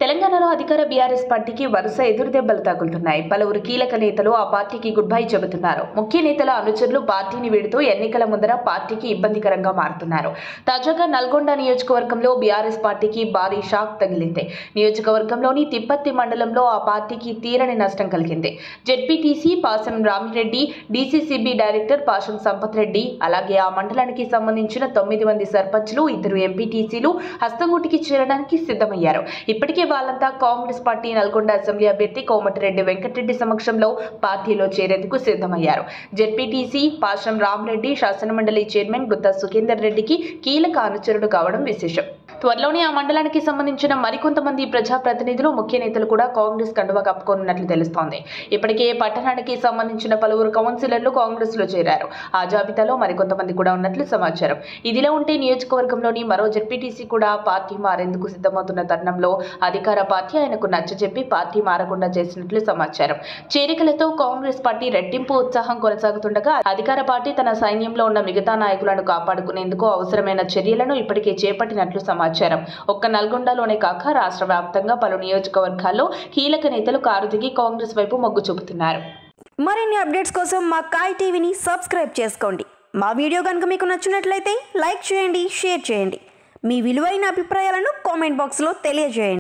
తెలంగాణలో అధికార బీఆర్ఎస్ పార్టీకి వరుస ఎదురుదెబ్బలు తగులుతున్నాయి పలువురు కీలక నేతలు ఆ పార్టీకి గుడ్ బై చెబుతున్నారు ముఖ్య నేతల అనుచరులు పార్టీని వీడుతూ ఎన్నికల ముందర పార్టీకి ఇబ్బందికరంగా మారుతున్నారు తాజాగా నల్గొండ నియోజకవర్గంలో బీఆర్ఎస్ పార్టీకి భారీ షాక్ తగిలింది నియోజకవర్గంలోని తిప్పత్తి మండలంలో ఆ పార్టీకి తీరని నష్టం కలిగింది ZPTC Pasam Rami Reddy DCCB director Pasham Sampath Reddy అలాగే ఆ మండలానికి సంబంధించిన తొమ్మిది మంది సర్పంచ్లు ఇద్దరు ఎంపీటీసీలు హస్తంగుటికి చేరడానికి సిద్ధమయ్యారు ఇప్పటికే వాళ్ళంతా కాంగ్రెస్ పార్టీ నల్గొండ అసెంబ్లీ అభ్యర్థి కోమటిరెడ్డి వెంకటరెడ్డి సమక్షంలో పార్టీలో చేరేందుకు సిద్ధమయ్యారు జెడ్పీటీసీ పాషం రామరెడ్డి శాసనమండలి చైర్మన్ గుత్తా సుఖేందర్ రెడ్డికి కీలక అనుచరుడు కావడం విశేషం త్వరలోనే ఆ మండలానికి సంబంధించిన మరికొంతమంది ప్రజాప్రతినిధులు ముఖ్య నేతలు కూడా కాంగ్రెస్ కండువా కప్పుకోనున్నట్లు తెలుస్తోంది ఇప్పటికే పట్టణానికి సంబంధించిన పలువురు కౌన్సిలర్లు కాంగ్రెస్ లో చేరారు ఆ జాబితాలో మరికొంతమంది కూడా ఉన్నట్లు సమాచారం ఇదిలా ఉంటే నియోజకవర్గంలోని మరో జెడ్పీటీసీ కూడా పార్టీ మారేందుకు సిద్ధమవుతున్న తరుణంలో అధికార పార్టీ ఆయనకు నచ్చజెప్పి పార్టీ మారకుండా చేసినట్లు సమాచారం చేరికలతో కాంగ్రెస్ పార్టీ రెట్టింపు ఉత్సాహం కొనసాగుతుండగా అధికార పార్టీ తన సైన్యంలో ఉన్న మిగతా నాయకులను కాపాడుకునేందుకు అవసరమైన చర్యలను ఇప్పటికే చేపట్టినట్లు సమాచారం ఒక్క నల్గొండలోనే కాక రాష్ట్ర వ్యాప్తంగా పలు నియోజకవర్గాల్లో కీలక నేతలు కారు దిగి కాంగ్రెస్ వైపు మొగ్గు చూపుతున్నారు మరిన్ని అప్డేట్స్ కోసం మా కాయ్ టీవీని సబ్స్క్రైబ్ చేసుకోండి మా వీడియో కనుక మీకు నచ్చినట్లయితే లైక్ చేయండి షేర్ చేయండి మీ విలువైన అభిప్రాయాలను కామెంట్ బాక్స్లో తెలియజేయండి